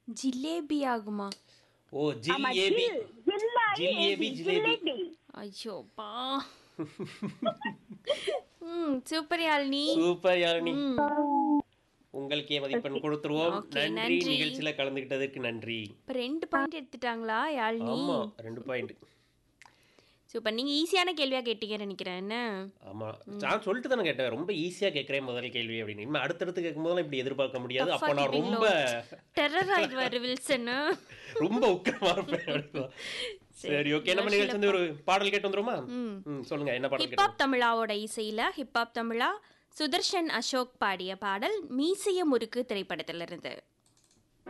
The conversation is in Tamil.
ஜிலேபி ஆகுமா ஓ ஜில் ஏபி ஜில்லாயி ஜிலேபி ஜிலேபி ஜிலேபி ஐயோப்பா ம் சூப்பர் யாழினி சூப்பர் யாழினி உங்களுக்கே மதிப்பெண் கொடுத்துருவோம் Okay, நன்றி நன்றி. நிகழ்ச்சியில கலந்துகிட்டதற்கு நன்றி இப்போ ரெண்டு பாயிண்ட் எடுத்துட்டாங்களா யாழினி ஆமா ரெண்டு பாயிண்ட் சூப்பர் நீங்க ஈஸியான கேள்வியா கேட்டீங்கன்னு நினைக்கிறேன் என்ன ஆமா நான் சொல்லிட்டு தானே கேட்டேன் ரொம்ப ஈஸியா கேட்கறேன் முதல் கேள்வி அப்படின்னு இனிமே அடுத்தடுத்து கேட்கும்போதெல்லாம் இப்படி எதிர்பார்க்க முடியாது அப்போ நான் ரொம்ப டெரர் ஆயிடுவாரு வில்சன் ரொம்ப உக்கிரமா இருப்பேன் அப்படின்னா. சரி ஓகே நம்ம நிகழ்ச்சி வந்து ஒரு பாடல் கேட்டு வந்துருமா ம் சொல்லுங்க என்ன பாடல் கேட்டு ஹிப்ஹாப் தமிழாவோட இசையில ஹிப்ஹாப் தமிழா சுதர்ஷன் அசோக் பாடிய பாடல் மீசைய முறுக்கு திரைப்படத்திலிருந்து